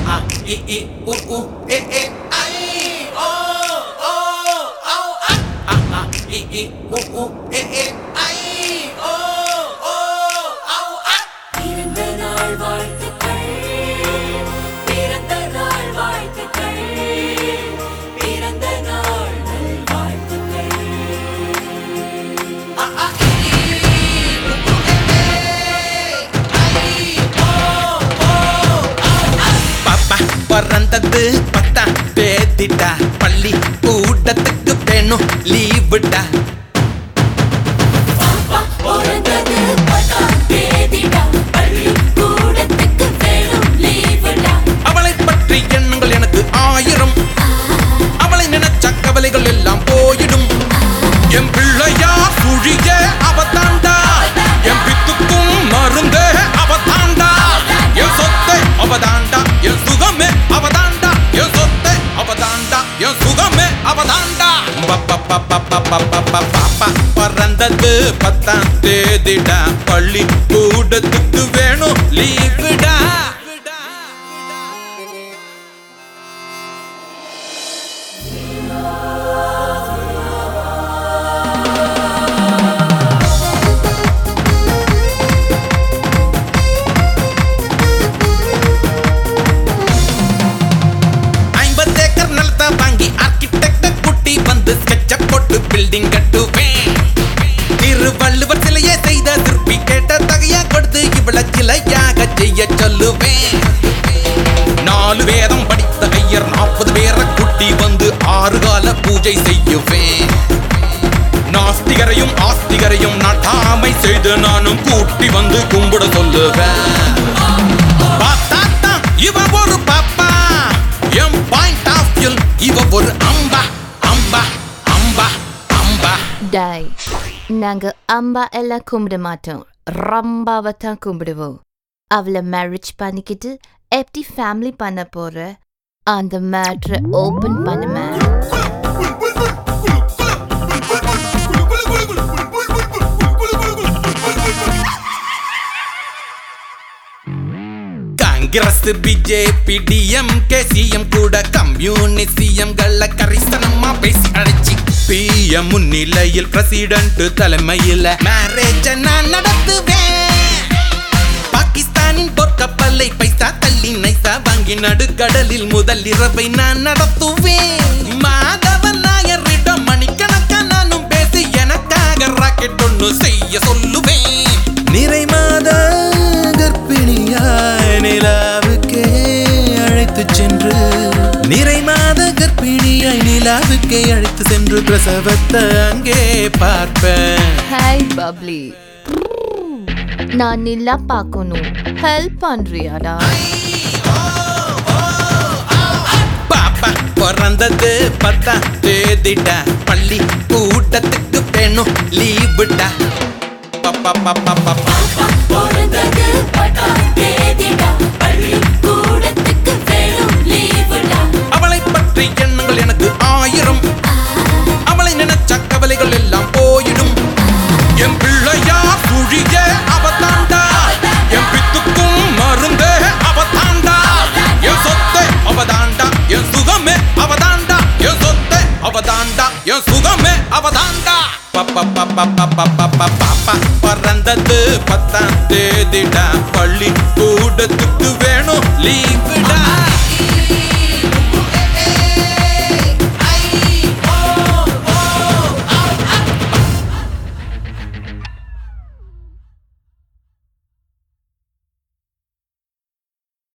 இ இ உ உ ஏ ஏ ஐ ஓ ஓ ஔ அ அ அ இ இ உ உ ஏ ஏ ஐ ஓ ஓ ஔ அ பிறந்த நாள் வாழ்த்துக்கள் பிறந்த நாள் வாழ்த்துக்கள் பிறந்த நாள் நல்வாழ்த்துக்கள் அ அ இ இ உ உ ஏ ஏ ஐ ஓ ஓ ஔ அ பாப்பா பிறந்தது பத்தா தேதிடா பள்ளி கூட்டத்துக்கு வேணும் லீவுடா பிறந்தது பத்தாம் தேதிடா பள்ளிக்கூடத்துக்கு வேணும் லீவுடா அவளை பற்றி எண்ணங்கள் எனக்கு ஆயிரம் அவளை நினைச்ச கவலைகள் எல்லாம் போயிடும் என் பிள்ளையா சுழிய அவதாண்டா என் பித்துக்கும் மருந்தே அவதாண்டா என் சொத்தை அவதாண்டா என் சுகமே அவதாண்டா என் சொத்தை அவதாண்டா என் சுகமே அவதாண்டா பாப்பா பிறந்தது பத்தாம் தேதிடா பள்ளி கூடத்துக்கு வேணும் லீவுடா ஐம்பது ஏக்கர் நிலத்தை வாங்கி ஆர்கிடெக்ட குட்டி வந்து ஸ்கெட்ச போட்டு பில்டிங் கட்டுவேன் திருவள்ளுவர் சிலையை செய்த சிற்பி கேட்ட தகையா கொடுத்து இவ்வள சிலையாக செய்ய சொல்லுவேன் நாலு வேதம் படித்த ஐயர் நாற்பது பேரை குட்டி வந்து ஆறு கால பூஜை செய்யுவேன் நாஸ்திகரையும் ஆஸ்திகரையும் நட்டாமை செய்து நானும் கூட்டி வந்து கும்பிட சொல்லுவேன் பார்த்தாத்தா, இவ ஒரு பாப்பா என் பாயிண்ட் ஆஃப் வியூ இவ ஒரு அம்பா அம்பா அம்பா அம்பா டாய் நாங்க அம்பா எல்லாம் கும்பிட மாட்டோம் ரம்பாவை தான் கும்பிடுவோம் அவளை மேரேஜ் பண்ணிக்கிட்டு எப்படி ஃபேமிலி பண்ண போற அந்த மேட்ரை ஓபன் பண்ணுமே காங்கிரஸ் பிஜேபி டிஎம்கே சிஎம் கூட கம்யூனிஸ்டியம்கள கரிசனமா பேசி அழைச்சி பிஎம் முன்னிலையில் பிரசிடண்ட் தலைமையில மேரேஜ் நான் நடத்துவேன் பாகிஸ்தானின் போர்க்கப்பலை பைசா தள்ளி நைசா வாங்கி நடுக்கடலில் முதல் இரவை நான் நடத்துவேன் மாதவன் நாயரிடம் மணிக்கணக்கா நானும் பேசி எனக்காக ராக்கெட் ஒண்ணு செய்ய சொல்லுவேன் நிறை மாத கர்ப்பிணியாய் நிலாவுக்கே அழைத்து சென்று நிறை மாத கர்ப்பிணியாய் நிலாவுக்கே அழைத்து சென்று பிரசவத்தை அங்கே பார்ப்பேன் ஹாய் பப்ளி நான் நிலா பார்க்கணும் ஹெல்ப் பண்றியாடா பாப்பா பிறந்தது பத்தா தேதிடா பள்ளி கூட்டத்துக்கு வேணும் லீவுடா பாப்பா பாப்பா பாப்பா பிறந்தது பத்தாம் தேதிடா பள்ளிக்கூடத்துக்கு வேணும் லீவுடா அவளை பற்றி எண்ணங்கள் எனக்கு ஆயிரம் அவளை நினைச்ச கவலைகள் எல்லாம் போயிடும் என் பிள்ளையா சுழிய அவதாண்டா என் பித்துக்கும் மருந்தே அவதாண்டா என் சொத்தை அவதாண்டா என் சுகமே அவதாண்டா என் சொத்தை அவதாண்டா என் சுகமே அவதாண்டா பாப்பா பாப்பா பாப்பா பாப்பா பாப்பா பிறந்தது பத்தாம் தேதிடா பள்ளி கூடத்துக்கு